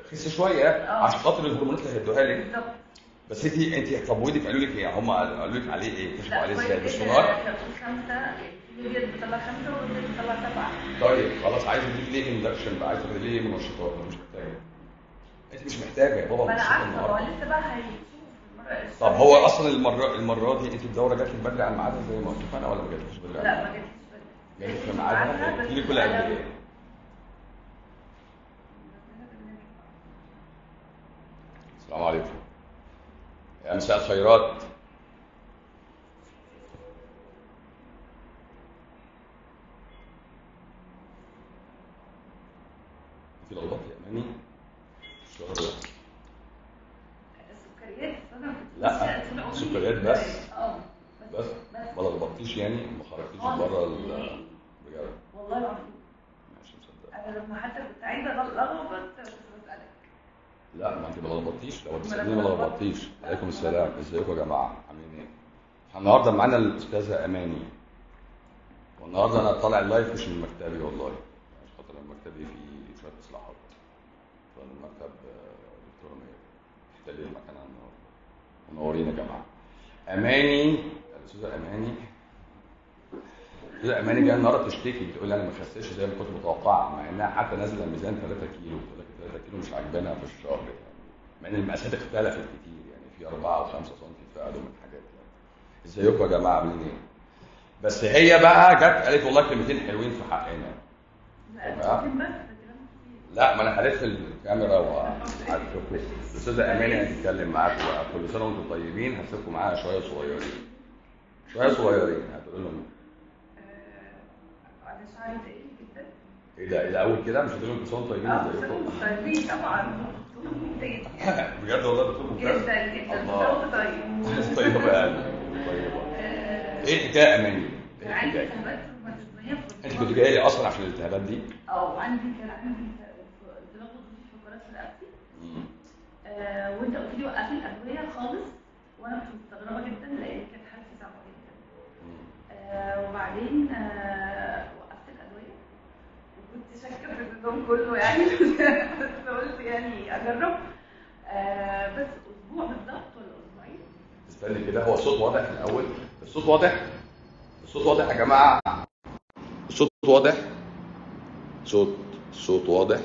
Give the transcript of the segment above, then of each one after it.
تخس شويه آه. عشان خاطر الهرمونات اللي هيدوها لك بالظبط بس انت انت طب ودك قالوا لك ايه هم قالوا لك عليه ايه كشفوا لا عليه كويس ازاي جدا بالسونار كان في خمسه يعني في بيبيات بتطلع خمسه وبيبيات بتطلع سبعه طيب خلاص عايز اديك ليه اندكشن بقى عايز تاخدي ليه منشطات مش محتاجه انت مش محتاجه يا بابا ما انا منشطات عارفه هو النهارده لسه بقى هيشوف المره طب هو اصلا المره المره دي انت الدوره جات لك بدري عن ميعادها زي ما اتفقنا ولا ما جاتلكش بدري عن لا ميعادها؟ ما جاتش جاتلك في ميعادها بس جاتلك كل قد أنا- ايه؟ السلام عليكم يا مساء الخيرات في لخبطه يا اماني مش لخبطة. السكريات أنا كنت لا، ماشية طول عمري سكريات بس. اه بس بس ما لخبطتيش يعني ما خرجتيش خالص. بره ال بجد والله العظيم ماشي مصدق انا لما حتى كنت عايزه اغلط كنت بسالك لا ما انت ما لخبطتيش لو ما بتسالني أنا ما ما لخبطتيش عليكم السلام ازيكم يا جماعه عاملين ايه؟ احنا النهارده معانا الاستاذه اماني والنهارده انا طالع اللايف مش من مكتبي والله عشان خاطر مكتبي فيه شويه اصلاحات فالمكتب آه، دكتوره مير احتل المكان على النهارده منورين يا جماعه اماني الاستاذه اماني الاستاذه اماني جايه النهارده تشتكي بتقول لي انا ما خسيتش زي ما كنت متوقعه مع انها حتى نازله ميزان 3 كيلو بتقول لك 3 كيلو مش عاجبانا في الشهر يعني مع ان المقاسات اختلفت كتير يعني في 4 و5 سم اتفقدوا من حاجات يعني ازيكم يا جماعه عاملين ايه؟ بس هي بقى جت قالت والله كلمتين حلوين في حقنا لا تمام. ممكن بس ده كلام كتير. لا ما انا هلف الكاميرا وهتشوفكم الاستاذه اماني هتتكلم معاكم بقى كل سنه وانتم طيبين هسيبكم معاها شويه صغيرين شويه صغيرين هتقول لهم آه، انا شعري تقيل جدا ايه ده الاول كده مش هتقول لهم كل سنه وانتم طيبين اه ازيكم بس طيبين طبعا طيب بجد والله بتقول ممتاز جدا جدا الله صوت طيب طيبه يا قلبي طيبه آه، ايه الحكايه يا اماني؟ ايه كان عندي الحكايه؟ التهابات روماتيزميه في انت كنت جايه لي اصلا عشان الالتهابات دي؟ اه وعندي كان عندي التهاب غضروفي في فقرات في رقبتي مم. آه، وانت قلت لي وقفي الادويه خالص وانا كنت مستغربه جدا لان كانت حالتي صعبه جدا مم. آه، وبعدين آه، وقفت الادويه وكنت شاكه في النظام كله يعني بس قلت يعني اجرب آه، بس اسبوع بالظبط ولا اسبوعين استني كده هو الصوت واضح الاول الصوت واضح الصوت واضح يا جماعه الصوت واضح صوت صوت واضح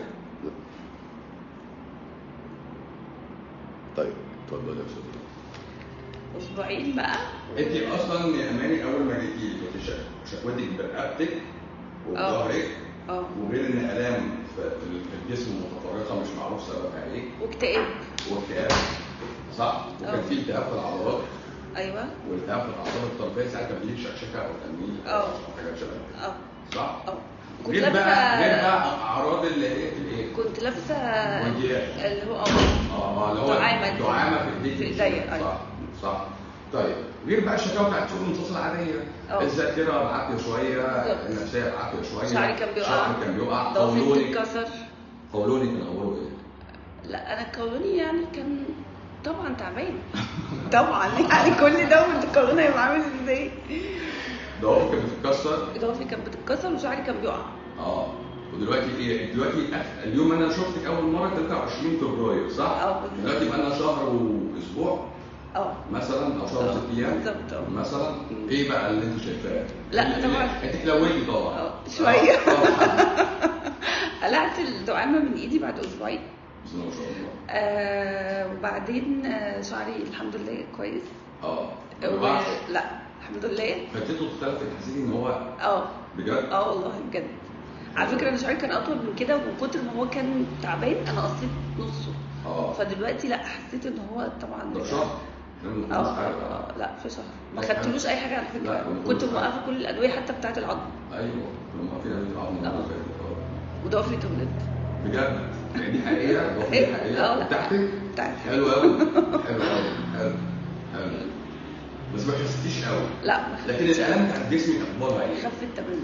طيب اتفضل يا استاذ اسبوعين بقى انت اصلا يا اماني اول ما جيتي لي كنت شك- شكوتك برقبتك وظهرك اه وغير ان الام في في الجسم متفرقه مش معروف سببها ايه واكتئاب واكتئاب صح وكان اه. في التهاب في العضلات ايوه والتهاب في الاعصاب الطرفيه ساعات كان بيجيب شكشكه او تنميل اه. او حاجات شبه كده اه صح؟ اه كنت غير بقى غير لابسه بقى اعراض اللي هي في الايه؟ كنت لابسه وانجيال اللي هو اه اه اللي هو دعامة دي. دعامه في ايديك في ايديا، صح أيوة. صح طيب غير بقى الشكاوى بتاعت شغل النصوص العاديه اه. الذاكره بعافيه شويه بالظبط. النفسيه بعافيه شويه شعري كان بيقع شعري كان بيقع ضوافري قولوني بتتكسر قولوني كان اخباره ايه؟ لا انا كوني يعني كان طبعا تعبان طبعا يعني كل ده وانت كوني هيبقى عامل ازاي ضوافرك كانت بتتكسر ضوافري كانت بتتكسر وشعري كان بيقع اه ودلوقتي ايه؟ دلوقتي أخ- اليوم انا شفتك اول مره 23 فبراير صح؟ اه بالظبط. دلوقتي بقى لنا شهر واسبوع اه مثلا او شهر اه، ست ايام بالظبط، اه. مثلا مم. ايه بقى اللي انت شايفاه؟ لا، اللي- طبعا. انت حلوتي طبعا اه، شوية. اه، طبعا قلعت الدعامه من ايدي بعد اسبوعين بسم الله ما شاء الله آه وبعدين آه شعري الحمد لله كويس اه ما و... بيقعش. لا الحمد لله فاتته اختلفت حسيتي ان هو اه بجد اه والله بجد على فكره انا شعري كان اطول من كده ومن كتر ما هو كان تعبان انا قصيت نصه اه فدلوقتي لا حسيت ان هو طبعا ده في شهر كان اه مش اه عارف. آه، لا في شهر ما طب خدتلوش حلو. اي حاجه على لا، فكره ما كنت خدتلوش موقفه كل الادويه حتى بتاعه العظم ايوه كنا موقفين عليه العظم المرة اللي اه. فاتت. اه. وضوافري تولد بجد يعني دي حقيقه ضوافر دي ايه؟ اه، حقيقه لا. بتاعتك بتاعتي. حلو قوي حلو قوي حلو حلو بس ما حسيتيش قوي لا ما لكن خفتش. الالم بتاع جسمك اخبارها ايه؟ خفت تماما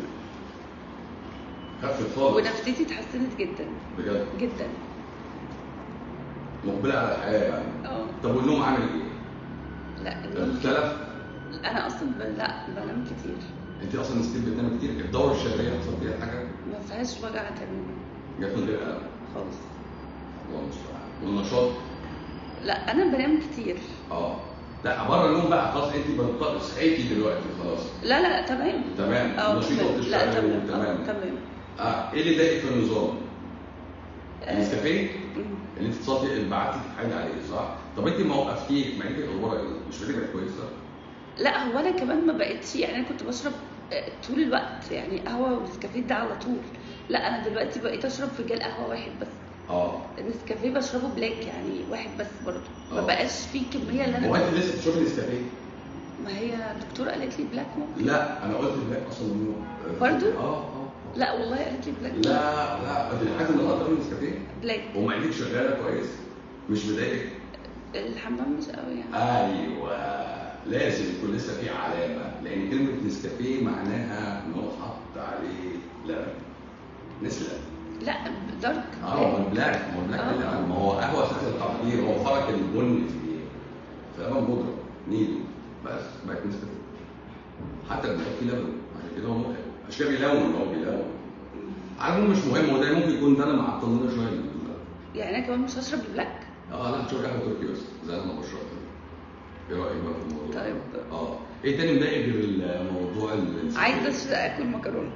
خفت خالص ونفسيتي اتحسنت جدا بجد جدا مقبله على الحياه يعني اه طب والنوم عامل ايه؟ لا النوم اختلف انا اصلا ب... لا بنام كتير انت اصلا ستيل بتنام كتير الدوره الشهريه حصل فيها حاجه ما فيهاش وجع تماما جت من غير الم خالص الله المستعان والنشاط لا انا بنام كتير اه لا بره النوم بقى خلاص انت بطل صحيتي دلوقتي خلاص لا لا تمام تمام اه نشيطه تمام. لا وبتشتغلي تمام وتمام آه، تمام اه ايه اللي ضايقك في النظام؟ آه، النسكافيه مم. اللي انت اتصلتي اللي بعتي حاجه عليه صح؟ طب انت ما وقفتيش معدتك اخبارها ايه؟ مش معدتك بقت كويسه؟ لا هو انا كمان ما بقتش يعني انا كنت بشرب آه، طول الوقت يعني قهوه والنسكافيه ده على طول لا انا دلوقتي بقيت اشرب فنجان قهوه واحد بس اه النسكافيه بشربه بلاك يعني واحد بس برضه ما آه. بقاش فيه كميه اللي هو انا انت لسه بتشربي نسكافيه؟ ما هي الدكتوره قالت لي بلاك ممكن لا انا قلت بلاك اصلا ممنوع برضو؟ اه اه لا والله قالت لي بلاك لا لا انت لحد النهارده بتشربي نسكافيه بلاك ومعدتك شغاله كويس مش مضايقك؟ الحمام مش قوي يعني ايوه لازم يكون لسه في علامه لان كلمه نسكافيه معناها ان هو حط عليه لبن نسله لا دارك اه ما هو بلاك ما هو بلاك آه. ده ما هو قهوه اساس التحضير هو فرق البن في في لبن بودره نيدو بس بقت نسكافيه حتى لما يبقى فيه لبن عشان كده هو متعب عشان كده بيلون هو بيلون على العموم مش مهم وده ممكن يكون ده اللي معطل لنا شويه من الدماغ. يعني انا كمان مش هشرب البلاك اه لا هتشرب قهوه تركي بس زي ما انا بشرب ايه رايك بقى في الموضوع؟ طيب. اه ايه تاني مضايق غير الموضوع ال- عايزه أش- اكل مكرونه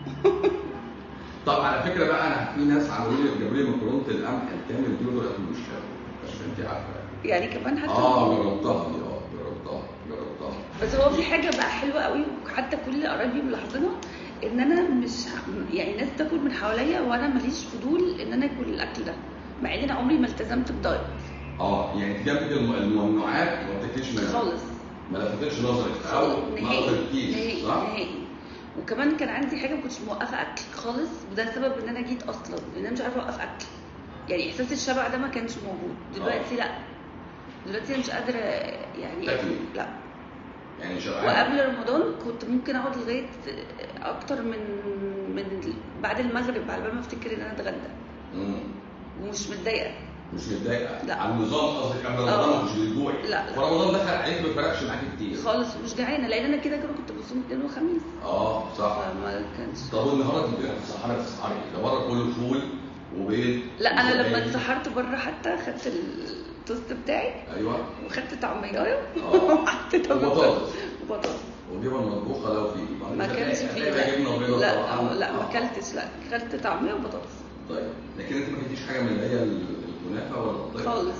طب على فكره بقى انا في ناس عملوا لي جابوا لي مكرونه القمح الكامل دي دول اكل مش عشان انت عارفه يعني. يعني كمان حتى اه جربتها دي اه جربتها جربتها بس هو في حاجه بقى حلوه قوي وحتى كل قرايبي ملاحظينها ان انا مش يعني الناس بتاكل من حواليا وانا ماليش فضول ان انا اكل الاكل ده مع ان انا عمري ما التزمت بدايت اه يعني انت جنبك الم- الممنوعات ما بتاكلش منها خالص ما لفتتش نظرك او ما نهائي قدرتيش نهائي صح؟ نهائي وكمان كان عندي حاجه ما كنتش موقفه اكل خالص وده سبب ان انا جيت اصلا ان انا مش عارفه اوقف اكل يعني احساس الشبع ده ما كانش موجود دلوقتي لا دلوقتي أنا مش قادره يعني تاكلي. لا يعني شبعان وقبل رمضان كنت ممكن اقعد لغايه اكتر من من بعد المغرب على بال ما افتكر ان انا اتغدى مم. ومش متضايقه مش متضايقه لا. على النظام قصدك قبل آه. رمضان مش للجوع لا. فرمضان دخل عليك ما فرقش معاك كتير خالص مش جعانه لان انا كده كده كنت بصوم اثنين وخميس اه صح فما كانش طب والنهارده انت بتتسحري بتتسحري ده بره كله فول وبيض لا انا لما وزبادي. اتسحرت بره حتى خدت التوست بتاعي ايوه وخدت طعميه آه. وحطيتها وبطاطس. وبطاطس وجبن مطبوخه لو في ما كانش فيه هتلاقي جبنه بيضاء لا طبعاً. لا ما آه. اكلتش لا اكلت طعميه وبطاطس طيب لكن انت ما كنتيش حاجه من اللي هي الكنافه ولا الطيب خالص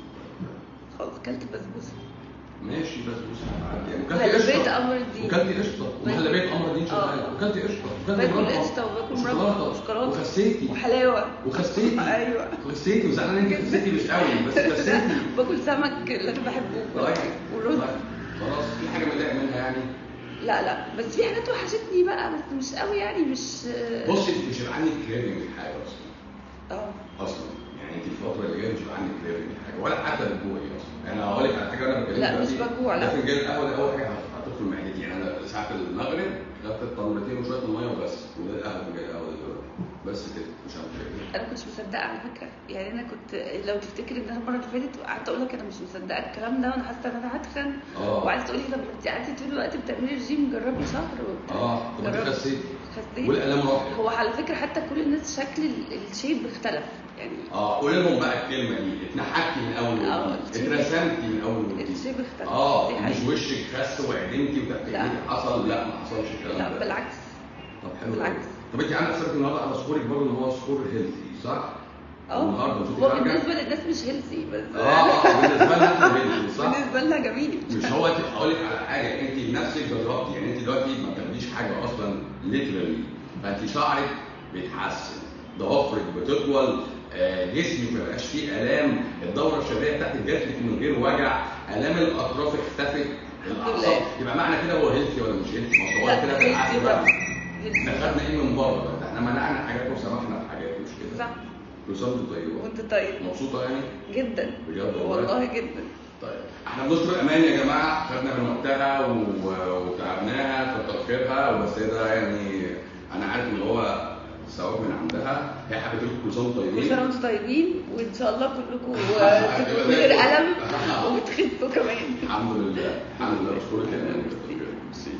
خالص اكلت بسبوسه ماشي بسبوسه عادي وكلتي مهلبية قشطه قمر الدين وكلتي قشطه ومهلبيه قمر الدين شغاله آه. وكلتي قشطه وكلتي باكل مربى قشطه وباكل مربى وشوكولاته وشوكولاته وخسيتي وحلاوه وخسيتي ايوه خسيتي وزعلان انت خسيتي مش قوي بس خسيتي باكل سمك اللي انا بحبه طيب ورز طيب. خلاص في حاجه مضايق منها يعني لا لا بس في حاجات وحشتني بقى بس مش قوي يعني مش بصي انت مش هيبقى عندك كريفنج لحاجه اصلا اه اصلا يعني انت الفتره اللي جايه مش هيبقى عندك كريفنج لحاجه ولا حتى بتجوعي اصلا يعني هقول لك على حاجه انا بكلمك لا، مش دلوقتي، بجوع، لا. ده فنجان القهوه ده اول حاجه هتدخل معدتي يعني انا ساعه المغرب خدت التمرتين وشويه الميه وبس وده القهوه فنجان القهوه ده دلوقتي بس كده مش عارف ايه انا كنتش مصدقه على فكره يعني انا كنت لو تفتكر ان انا المره اللي فاتت قعدت اقول لك انا مش مصدقه الكلام ده وانا حاسه ان انا هتخن اه وقعدت تقولي طب انت قعدتي طول الوقت بتعملي رجيم جربي شهر وبتاع اه طب انت جربت. خسيتي خسيت والالام راحت هو على فكره حتى كل الناس شكل ال- الشيب اختلف يعني اه قولي لهم بقى الكلمه دي اتنحكتي من اول اه، وجديد اترسمتي من اول وجديد الشيب اختلف اه دي مش حقيقة. وشك خس وعدمتي وتحتاجي حصل لا ما حصلش الكلام لا ده بالعكس طب حلو بالعكس. قوي. طب انت عامله حسابك النهارده على سكورك برضه ان هو سكور هيلثي صح؟ اه النهارده شوفي هو خارجه بالنسبه للناس مش هيلثي بس اه اه بالنسبه لنا احنا هيلثي صح؟ بالنسبه لنا جميل مش هو انت هقول لك على حاجه انت بنفسك جربتي يعني انت دلوقتي ما بتاخديش حاجه اصلا ليترالي فانت شعرك بيتحسن ضوافرك بتطول آه، جسمك ما بقاش فيه الام الدوره الشهريه بتاعتك جات لك من غير وجع الام الاطراف اختفت الاعصاب يبقى معنى كده هو هيلثي ولا مش هيلثي؟ ما هو لا كده هيلثي بالعكس طبعا بقى هيلثي احنا خدنا ايه من بره بقى؟ احنا منعنا حاجات وسمحنا بحاجات مش كده صح كل سنه وانت طيبه وانت طيب مبسوطه يعني؟ جدا بجد والله؟ والله جدا طيب احنا بنشكر امان يا جماعه خدنا من وقتها و- وتعبناها كتر خيرها بس هي ده يعني انا عارف ان هو ثواب من عندها هي حبت لكم كل سنه وانتم كل طيبين سنه وانتم طيبين وان شاء الله كلكم تبقوا من غير الم وتخسوا كمان الحمد لله الحمد لله بشكرك يا امان ميرسي.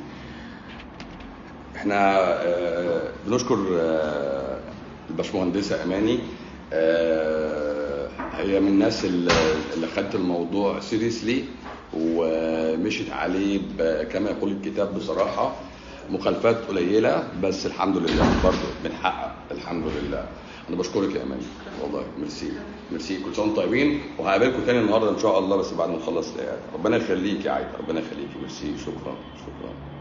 احنا آه، بنشكر آه، الباشمهندسه اماني آه، هي من الناس اللي اللي خدت الموضوع سيريسلي ومشيت عليه ب- كما يقول الكتاب بصراحه مخالفات قليله بس الحمد لله برضه بنحقق الحمد لله انا بشكرك يا اماني والله ميرسي ميرسي كل سنه وانتم طيبين وهقابلكم تاني النهارده ان شاء الله بس بعد ما نخلص العياده ربنا يخليك يا عايده ربنا يخليك ميرسي شكرا شكرا